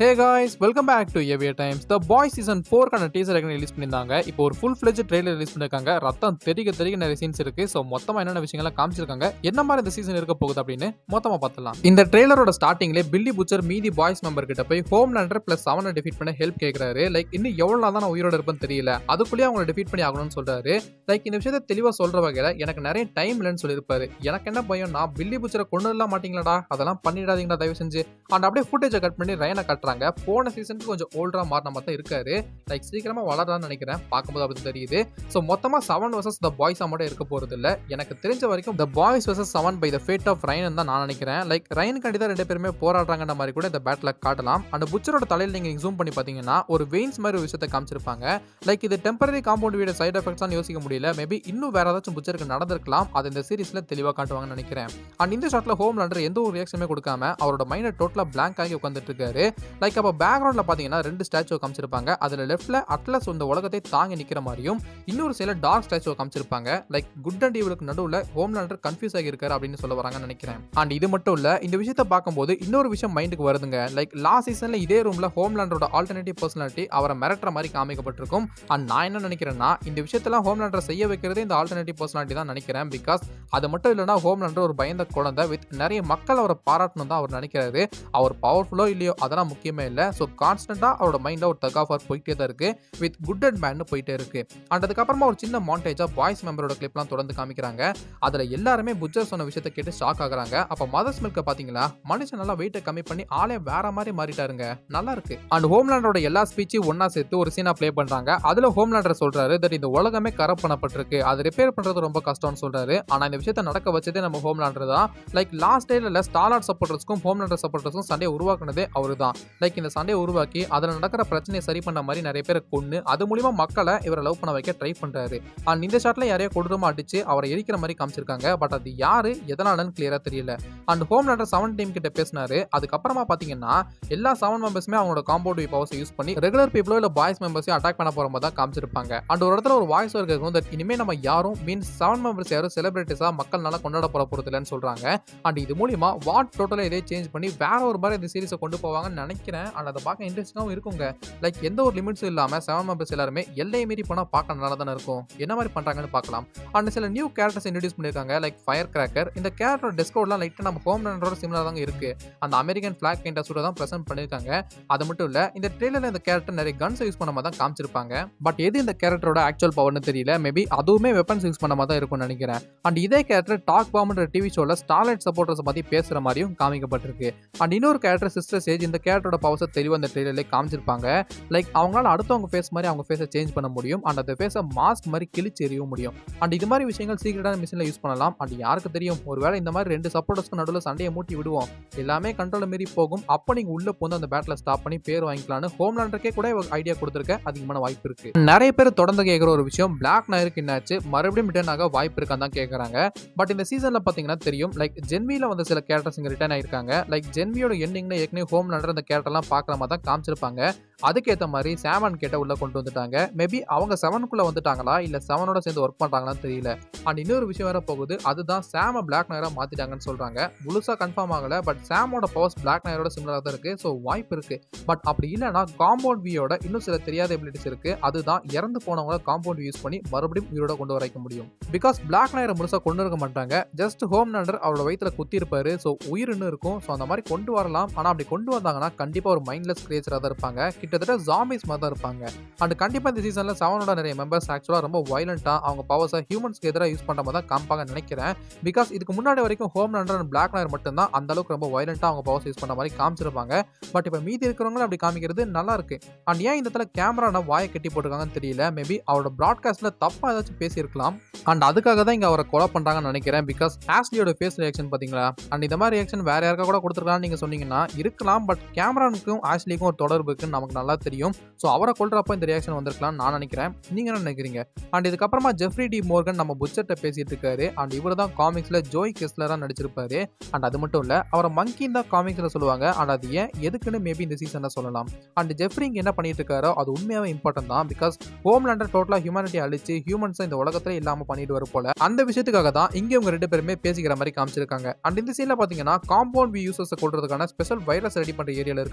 hey guys welcome back to Avier Times the Boys season ஃபோர்க்கான teaser release பண்ணியிருந்தாங்க இப்போ ஒரு ஃபுல் ஃபிளெஜ் ட்ரெயிலர் ரிலீஸ் பண்ணியிருக்காங்க ரத்தம் தெரிய தெரிய நிறைய சீன்ஸ் இருக்கு ஸோ மொத்தமாக என்னென்ன விஷயங்கள்லாம் காமிச்சிருக்காங்க என்ன மாதிரி இந்த சீசன் இருக்க போகுது அப்படின்னு மொத்தமாக பார்த்துலாம் இந்த ட்ரெய்லரோட ஸ்டார்டிங்லேயே பில்லி புச்சர் மீதி பாய்ஸ் மெம்பர் கிட்ட போய் ஹோம் லேண்டர் பிளஸ் செவனை டிஃபீட் பண்ண ஹெல்ப் கேட்குறாரு லைக் இன்னும் எவ்வளோ நாள் தான் நான் உயிரோட இருப்பேன்னு தெரியல அதுக்குள்ளேயே அவங்களை டிஃபீட் பண்ணி ஆகணும்னு சொல்றாரு லைக் இந்த விஷயத்தை தெளிவாக சொல்ற வகையில் எனக்கு நிறைய டைம் இல்லைன்னு சொல்லியிருப்பாரு எனக்கு என்ன பயம் நான் பில்லி புச்சரை கொண்டு வரலாம் மாட்டீங்களாடா அதெல்லாம் பண்ணிடாதீங்கடா தயவு செஞ்சு அண்ட் அப்படியே ஃபுட்டேஜை கட் பண்ணி ரயனை கட்டுறாங்க போன சீசனுக்கு கொஞ்சம் ஓல்டரா மாறின மாதிரி தான் இருக்காரு லைக் சீக்கிரமா வளரான்னு நினைக்கிறேன் பார்க்கும்போது அப்படி தெரியுது ஸோ மொத்தமா செவன் வர்சஸ் த பாய்ஸா மட்டும் இருக்க போறது இல்ல எனக்கு தெரிஞ்ச வரைக்கும் the Boys versus Seven by the fate of Ryan தான் நான் நினைக்கிறேன் லைக் ரயன் கண்டிப்பா ரெண்டு பேருமே போராடுறாங்கன்ற மாதிரி கூட இந்த பேட்டில் காட்டலாம் அந்த புச்சரோட தலையில் நீங்க ஜூம் பண்ணி பார்த்தீங்கன்னா ஒரு வெயின்ஸ் மாதிரி ஒரு விஷயத்தை காமிச்சிருப்பாங்க லைக் இது டெம்பரரி காம்பவுண்ட் வீட சைடு எஃபெக்ட்ஸ் யோசிக்க முடியல மேபி இன்னும் வேற ஏதாச்சும் புச்சருக்கு நடந்திருக்கலாம் அது இந்த சீரிஸ்ல தெளிவாக காட்டுவாங்கன்னு நினைக்கிறேன் அண்ட் இந்த ஷாட்ல ஹோம் லேண்டர் எந்த ஒரு ரியாக்ஷனுமே கொடுக்காம அவரோட மைண்டை டோட்டலாக பிளாங்க் ஆகி உட்காந்துட்டு இருக்காரு லைக் அப்போ பேக்ரவுண்டில் பார்த்தீங்கன்னா ரெண்டு ஸ்டாச்சுவை காமிச்சிருப்பாங்க அதில் லெஃப்ட்டில் அட்லஸ் இந்த உலகத்தை தாங்கி நிற்கிற மாதிரியும் இன்னொரு சில டார்க் ஸ்டாச்சுவை காமிச்சிருப்பாங்க லைக் குட் அண்ட் ஈவலுக்கு நடுவில் ஹோம் லேண்டர் கன்ஃபியூஸ் ஆகியிருக்காரு அப்படின்னு சொல்ல வராங்கன்னு நினைக்கிறேன் அண்ட் இது மட்டும் இல்லை இந்த விஷயத்தை பார்க்கும்போது இன்னொரு விஷயம் மைண்டுக்கு வருதுங்க லைக் லாஸ்ட் சீசனில் இதே ரூமில் ஹோம் லேண்டரோட ஆல்டர்னேட்டிவ் பர்சனாலிட்டி அவரை மிரட்டுற மாதிரி காமிக்கப்பட்டிருக்கும் அண்ட் நான் என்ன நினைக்கிறேன்னா இந்த விஷயத்தெல்லாம் ஹோம் லேண்டரை செய்ய வைக்கிறதே இந்த ஆல்டர்னேட்டிவ் பர்சனாலிட்டி தான் நினைக்கிறேன் பிகாஸ் அது மட்டும் இல்லைனா ஹோம் லேண்டர் ஒரு பயந்த குழந்தை வித் நிறைய மக்கள் அவரை பாராட்டணும் தான் அவர் நினைக்கிறாரு அவர் பவர்ஃபுல்லோ இல்லையோ அதெல்லாம் முக்கியமே இல்லை ஸோ கான்ஸ்டன்ட்டாக அவரோட மைண்டில் ஒரு தக் ஆஃப் ஆர் போயிட்டே தான் இருக்கு வித் குட் அண்ட் பேட்னு போயிட்டே இருக்கு அண்ட் அதுக்கப்புறமா ஒரு சின்ன மாண்டேஜாக பாய்ஸ் மெம்பரோட கிளிப்லாம் தொடர்ந்து காமிக்கிறாங்க அதில் எல்லாருமே புஜர் சொன்ன விஷயத்தை கேட்டு ஷாக் ஆகுறாங்க அப்போ மதர்ஸ் மில்கை பார்த்தீங்களா மனுஷன் நல்லா வெயிட்டை கம்மி பண்ணி ஆளே வேற மாதிரி மாறிட்டாருங்க நல்லா இருக்கு அண்ட் ஹோம்லேண்டரோட எல்லா ஸ்பீச்சும் ஒன்னா சேர்த்து ஒரு சீனா ப்ளே பண்றாங்க அதுல ஹோம்லேண்டர் சொல்றாரு தட் இந்த உலகமே கரப்ட் பண்ணப்பட்டிருக்கு அது ரிப்பேர் பண்றது ரொம்ப கஷ்டம்னு சொல்றாரு ஆனா இந்த விஷயத்தை நடக்க வச்சதே நம்ம ஹோம்லேண்டர் தான் லைக் லாஸ்ட் டேல ஸ்டாலார்ட் சப்போர்ட்டர்ஸ்க்கும் ஹோம்லேண்டர் சப்போர்ட்டர்ஸ்க்கும் சண்டே உருவாக்குனதே அவரு தான் லைக் இந்த சண்டே உருவாக்கி அதில் நடக்கிற பிரச்சனையை சரி பண்ண மாதிரி நிறைய பேரை கொண்டு அது மூலியமா மக்களை இவரை லவ் பண்ண வைக்க ட்ரை பண்றாரு அண்ட் இந்த ஷாட்ல யாரையோ கொடூரமா அடிச்சு அவரை எரிக்கிற மாதிரி காமிச்சிருக்காங்க பட் அது யாரு எதனாலன்னு கிளியரா தெரியல அண்ட் ஹோம்லேண்டர் செவன் டீம் கிட்ட பேசினாரு அதுக்கப்புறமா பாத்தீங்கன்னா எல்லா செவன் மெம்பர்ஸுமே அவங்களோட காம்பவுண்ட் பவர்ஸை யூஸ் பண்ணி ரெகுலர் பீப்புளோ இல்ல பாய்ஸ் மெம்பர்ஸையும் அட்டாக் பண்ண போற மாதிரி தான் காமிச்சிருப்பாங்க அண்ட் ஒரு இடத்துல ஒரு வாய்ஸ் ஒர்க் இருக்கும் that இனிமே நம்ம யாரும் மீன்ஸ் செவன் மெம்பர்ஸ் யாரும் செலிபிரிட்டிஸா மக்கள் நல்லா கொண்டாட போற போறது இல்லைன்னு சொல்றாங்க அண்ட் இது மூலியமா வாட் டோட்டலா இதே சேஞ்ச் பண்ணி வேற ஒரு மாதிரி இந்த சீரிஸை கொண்டு போவாங்கன்னு நினைக்கிறேன் அண்ட் அதை பார்க்க இன்ட்ரெஸ்டிங்காகவும் இருக்குங்க லைக் எந்த ஒரு லிமிட்ஸும் இல்லாம செவன் மெம்பர்ஸ் எல்லாருமே எல்லையை மீறி போனா பார்க்க நல்லா தானே இருக்கும் என்ன மாதிரி பண்றாங்கன்னு பார்க்கலாம் அண்ட் சில நியூ கேரக்டர்ஸ் இன்ட்ரடியூஸ் பண்ணிருக்காங்க லைக் ஃபயர் கிராக்கர் இந்த கேரக்டர் டெஸ்கோட்லாம் லைட்டாக நம்ம ஹோம் லேண்டரோட சிமிலர் தாங்க இருக்கு அந்த அமெரிக்கன் ஃபிளாக் கேண்டஸோட தான் ப்ரெசென்ட் பண்ணியிருக்காங்க அது மட்டும் இல்ல இந்த ட்ரெயிலர்ல இந்த கேரக்டர் நிறைய கன்ஸ் யூஸ் பண்ண மாதிரி தான் காமிச்சிருப்பாங்க பட் எது இந்த கேரக்டரோட ஆக்சுவல் பவர்னு தெரியல மேபி அதுவுமே வெப்பன்ஸ் யூஸ் பண்ண மாதிரி தான் இருக்கும்னு நினைக்கிறேன் அண்ட் இதே கேரக்டர் டாக் பாம்ன்ற டிவி ஷோல ஸ்டார்லைட் சப்போர்ட்டர்ஸ் பத்தி பேசுற மாதிரியும் காமிக்கப்பட்டிருக்கு அண்ட் இன்னொரு கேரக்டர் சிஸ்டர் சேஜ் இந்த கேரக்டரோட பவர்ஸை தெளிவாக இந்த ட்ரெயிலர்ல காமிச்சிருப்பாங்க லைக் அவங்களால அடுத்தவங்க ஃபேஸ் மாதிரி அவங்க ஃபேஸை சேஞ்ச் பண்ண முடியும் அண்ட் அந்த ஃபேஸை மாஸ்க் மாதிரி கிழிச்சு எறிய முடியும் அண்ட் இது மாதிரி விஷயங்கள் சீக்கிரட்டான மிஷினில் யூஸ் பண்ணலாம் அண்ட் யாருக்கு தெரியும் ஒருவேளை இந்த மாதிரி ரெண்டு சப்போர்ட்டர்ஸ்க்கு நடுவில் சண்டையை மூட்டி விடுவோம் எல்லாமே கண்ட்ரோல் மீறி போகும் அப்போ நீங்கள் உள்ள போந்து அந்த பேட்டில் ஸ்டாப் பண்ணி பேர் வாங்கிக்கலாம்னு ஹோம்லேண்டருக்கே கூட ஐடியா கொடுத்துருக்க அதிகமான வாய்ப்பு இருக்கு நிறைய பேர் தொடர்ந்து கேட்குற ஒரு விஷயம் பிளாக் நாயருக்கு என்னாச்சு மறுபடியும் ரிட்டர்ன் ஆக வாய்ப்பு இருக்கான்னு தான் கேட்குறாங்க பட் இந்த சீசனில் பார்த்தீங்கன்னா தெரியும் லைக் ஜென்வியில் வந்து சில கேரக்டர்ஸ் இங்கே ரிட்டர்ன் ஆயிருக்காங்க லைக் ஜென்வியோட எண்டிங்கில் ஏற்கனவே ஹோம் லேண்டர் அந்த கேரக்டர்லாம் பார்க்குற மாதிரி தான் காமிச்சிருப்பாங்க அதுக்கேற்ற மாதிரி சேமன் கேட்ட உள்ள கொண்டு வந்துட்டாங்க மேபி அவங்க செவனுக்குள்ள வந்துட்டாங்களா இல்ல செவனோட சேர்ந்து ஒர்க் பண்றாங்களான்னு தெரியல அண்ட் இன்னொரு விஷயம் வேற போகுது அதுதான் சேம பிளாக் நயரா மாத்திட்டாங்கன்னு சொல்றாங்க முழுசா கன்ஃபார்ம் ஆகல பட் சாமோட பவர்ஸ் பிளாக் நயரோட சிமிலரா தான் இருக்கு ஸோ வாய்ப்பு இருக்கு பட் அப்படி இல்லைன்னா காம்பவுண்ட் வியோட இன்னும் சில தெரியாத எபிலிட்டிஸ் இருக்கு அதுதான் இறந்து போனவங்கள காம்பவுண்ட் யூஸ் பண்ணி மறுபடியும் உயிரோட கொண்டு வரைக்க முடியும் பிகாஸ் பிளாக் நயரை முழுசா கொண்டு இருக்க மாட்டாங்க ஜஸ்ட் ஹோம் நண்டர் அவரோட வயிற்றுல குத்தி இருப்பாரு ஸோ உயிர் இன்னும் இருக்கும் ஸோ அந்த மாதிரி கொண்டு வரலாம் ஆனா அப்படி கொண்டு வந்தாங்கன்னா கண்டிப்பா ஒரு மைண்ட்லெஸ் கிரியேச்சரா தான் இருப்பாங்க கிட்டத்தட்ட ஜாம்பிஸ் மாதிரி தான் இருப்பாங்க அண்ட் கண்டிப்பா இந்த சீசன்ல செவனோட நிறைய மெம்பர்ஸ் ஆக்சுவலா ரொம்ப வயலண்டா அவங்க பவர்ஸை ஹியூமன்ஸ்க்கு எதிராக யூஸ் பண்ற மாதிரி தான் காமிப்பாங்க நினைக்கிறேன் பிகாஸ் இதுக்கு முன்னாடி வரைக்கும் Homelander and Black Noir மட்டும்தான் அந்த அளவுக்கு ரொம்ப வயலண்டா அவங்க பவர்ஸ் யூஸ் பண்ண மாதிரி காமிச்சிருப்பாங்க பட் இப்போ மீதி இருக்கிறவங்களும் அப்படி காமிக்கிறது நல்லா இருக்கு அண்ட் ஏன் இந்த இடத்துல கேமரா வாயை கட்டி போட்டிருக்காங்கன்னு தெரியல மேபி அவரோட ப்ராட்காஸ்ட்ல தப்பா ஏதாச்சும் பேசியிருக்கலாம் அண்ட் அதுக்காக தான் இங்க அவரை கொலை பண்றாங்கன்னு நினைக்கிறேன் பிகாஸ் ஆஸ்லியோட ஃபேஸ் ரியாக்ஷன் பாத்தீங்களா அண்ட் இந்த மாதிரி ரியாக்ஷன் வேற யாருக்கா கூட கொடுத்துருக்கான்னு நீங்க சொன்னீங்கன்னா இருக்கலாம் பட் கேமரானுக்கும் ஆஸ்லிக்கும் ஒரு தொடர்பு இருக்குன்னு நமக்கு நல்லா தெரியும் ஸோ அவரை கொள்றப்ப இந்த ரியாக்ஷன் வந்திருக்கலாம் நான் நினைக்கிறேன் நீங்க என்ன நினைக்கிறீங்க அண்ட் இதுக்கப்புறமா ஜெஃப்ரி டி மோர்கன் நம்ம புச்சர்ட்ட பேசிட்டு இருக்காரு அண்ட் இவர் தான் காமிக்ஸ்ல ஜோய் கெஸ்லரா நடிச்சிருப்பாரு அண்ட் அது மட்டும் இல்ல அவரை மங்கின்னு தான் காமிக்ஸ்ல சொல்லுவாங்க அண்ட் அது ஏன் எதுக்குன்னு மேபி இந்த சீசன்ல சொல்லலாம் அண்ட் ஜெஃப்ரி இங்க என்ன பண்ணிட்டு இருக்காரோ அது உண்மையாவே இம்பார்ட்டன் தான் because Homelander totally humanity அழிச்சு ஹியூமன்ஸ் இந்த உலகத்துல இல்லாம பண்ணிட்டு வர போல அந்த விஷயத்துக்காக தான் இங்க இவங்க ரெண்டு பேருமே பேசிக்கிற மாதிரி காமிச்சிருக்காங்க அண்ட் இந்த சீன்ல பாத்தீங்கன்னா காம்பவுண்ட் வி யூசர்ஸ் கொள்றதுக்கான ஸ்பெஷல் வைரஸ் ரெடி பண்ற ஏரியால இருக்காங்க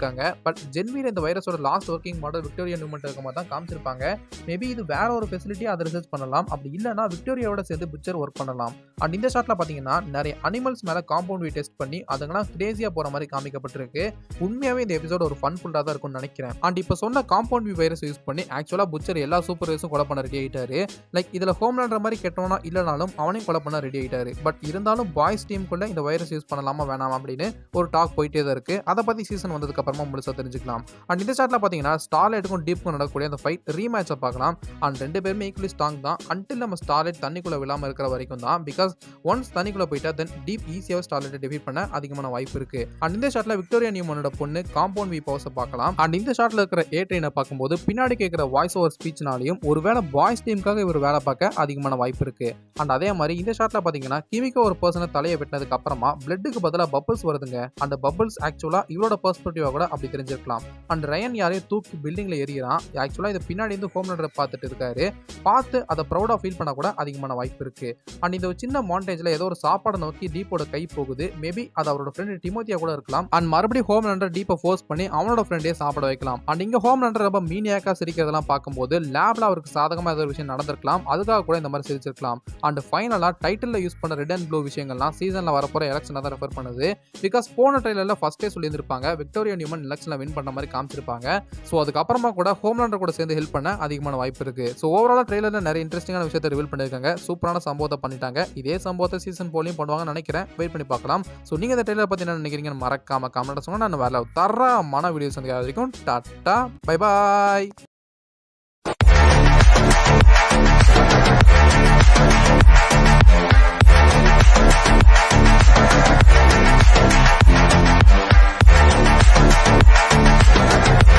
சொல்லியிருக்காங்க பட் ஜென்வியில் இந்த வைரஸோட last working model Victoria Neuman இருக்க மாதிரி தான் காமிச்சிருப்பாங்க மேபி இது வேற ஒரு ஃபெசிலிட்டி அதை ரிசர்ச் பண்ணலாம் அப்படி இல்லைனா விக்டோரியாவோட சேர்ந்து பிக்சர் ஒர்க் பண்ணலாம் அண்ட் இந்த ஷாட்ல பார்த்தீங்கன்னா நிறைய அனிமல்ஸ் மேலே காம்பவுண்ட் வீ டெஸ்ட் பண்ணி அதெல்லாம் கிரேசியாக போகிற மாதிரி காமிக்கப்பட்டிருக்கு உண்மையாகவே இந்த எபிசோட் ஒரு ஃபன்ஃபுல்லாக தான் இருக்கும்னு நினைக்கிறேன் அண்ட் இப்போ சொன்ன காம்பவுண்ட் வி வைரஸ் யூஸ் பண்ணி ஆக்சுவலாக புச்சர் எல்லா சூப்பர் ஹீரோஸும் கொலை பண்ண ரெடி ஆயிட்டாரு லைக் இதில் ஹோம்லான்ற மாதிரி கெட்டவனா இல்லைனாலும் அவனையும் கொலை பண்ண ரெடி ஆயிட்டாரு பட் இருந்தாலும் பாய்ஸ் டீமுக்குள்ள இந்த வைரஸ் யூஸ் பண்ணலாமா வேணாமா அப்படின்னு ஒரு டாக் போயிட்டே தான் இருக்கு அதை பற்றி சீசன் வந்ததுக்கு அப்புறமா முழுசாக தெரிஞ்சுக்கலாம் அண்ட் இந்த சாட்டில் பார்த்தீங்கன்னா ஸ்டார்லைட்டுக்கும் டீப்புக்கும் நடக்கக்கூடிய அந்த ஃபைட் ரீமேட்சை பார்க்கலாம் அண்ட் ரெண்டு பேருமே ஈக்குவலி ஸ்ட்ராங் தான் அன்டில் நம்ம ஸ்டார்லைட் தண்ணிக்குள்ளே விழாமல் இருக்கிற வரைக்கும் தான் பிகாஸ் ஒன்ஸ் தண்ணிக்குள்ளே போயிட்டா தென் டீப் ஈஸியாக ஸ்டார்லைட்டை டிஃபீட் பண்ண அதிகமான வாய்ப்பு இருக்கு அண்ட் இந்த ஷாட்டில் விக்டோரியா நியூமனோட பொண்ணு காம்பவுண்ட் வி பவர்ஸை பார்க்கலாம் அண்ட் இந்த ஷாட்டில் இருக்கிற ஏ ட்ரெயினை பார்க்கும்போது பின்னாடி கேட்குற வாய்ஸ் ஓவர் ஸ்பீச்னாலையும் ஒருவேளை பாய்ஸ் டீமுக்காக இவர் வேலை பார்க்க அதிகமான வாய்ப்பு இருக்கு அண்ட் அதே மாதிரி இந்த ஷாட்டில் பார்த்தீங்கன்னா கிமிக்கோ ஒரு பர்சனை தலையை வெட்டினதுக்கு அப்புறமா பிளட்டுக்கு பதிலாக பபிள்ஸ் வருதுங்க அந்த பபிள்ஸ் ஆக்சுவலாக இவரோட பெர்ஸ்பெக்டிவாக கூட அப்படி தெரிஞ்சிருக்கலாம் அண்ட் ரயன் யாரையும் தூக்கி பில்டிங்கில் எறிகிறான் ஆக்சுவலாக இது பின்னாடி இருந்து ஹோம் ரன்னர் பார்த்துட்டு இருக்காரு பார்த்து அதை ப்ரௌடாக ஃபீல் பண்ண கூட அதிகமான வாய்ப்பு இருக்கு அண்ட் இந்த ஒரு சின்ன மாண்டேஜில் ஏதோ ஒரு சாப்பாடை நோக்கி டீப்போட கை போகுது மேபி அது அவரோட ஃப்ரெண்டு டிமோத்தியா கூட இருக்கலாம் அண்ட் மறுபடியும் ஹோம் ரன்னர் டீப்பை ஃபோர்ஸ் பண்ணி அவனோட ஃப்ரெண்டே சாப்பிட வைக்கலாம் அண்ட் இங்கே ஹோம் ரன்னர் ரொம்ப மீனியாக்கா சிரிக்கிறதெல்லாம் பார்க்கும்போது லேப்ல அவருக்கு சாதகமாக ஏதோ ஒரு விஷயம் நடந்திருக்கலாம் அதுக்காக கூட இந்த மாதிரி சிரிச்சிருக்கலாம் அண்ட் ஃபைனலாக டைட்டிலில் யூஸ் பண்ண ரெட் அண்ட் ப்ளூ விஷயங்கள்லாம் சீசனில் வரப்போகிற எலெக்ஷனை தான் ரெஃபர் பண்ணுது பிகாஸ் போன ட்ரெயிலரில் ஃபஸ்ட்டே சொல்லியிருந்திருப்பாங்க விக்டோரியா நியூமன் எலெக்ஷனில் வின் பண்ண மாதிரி காமிச்சிருப்பாங்க ஸோ அதுக்கப்புறமா கூட ஹோம்லாண்டர் கூட சேர்ந்து ஹெல்ப் பண்ண அதிகமான வாய்ப்பு இருக்கு ஸோ ஓவராலாக ட்ரெயிலரில் நிறைய இன்ட்ரெஸ்டிங்கான விஷயத்தை ரிவீல் பண்ணியிருக்காங்க சூப்பரான சம்பவத்தை பண்ணிட்டாங்க இதே சம்பவத்தை சீசன் போலையும் பண்ணுவாங்கன்னு நினைக்கிறேன் வெயிட் பண்ணி பார்க்கலாம் ஸோ நீங்கள் இந்த ட்ரெயிலர் பற்றி என்ன நினைக்கிறீங்கன்னு மறக்காம கமெண்ட் சொன்னால் நான் வேற தரமான வீடியோஸ் வந்து வரைக்கும் டாட்டா பை பாய்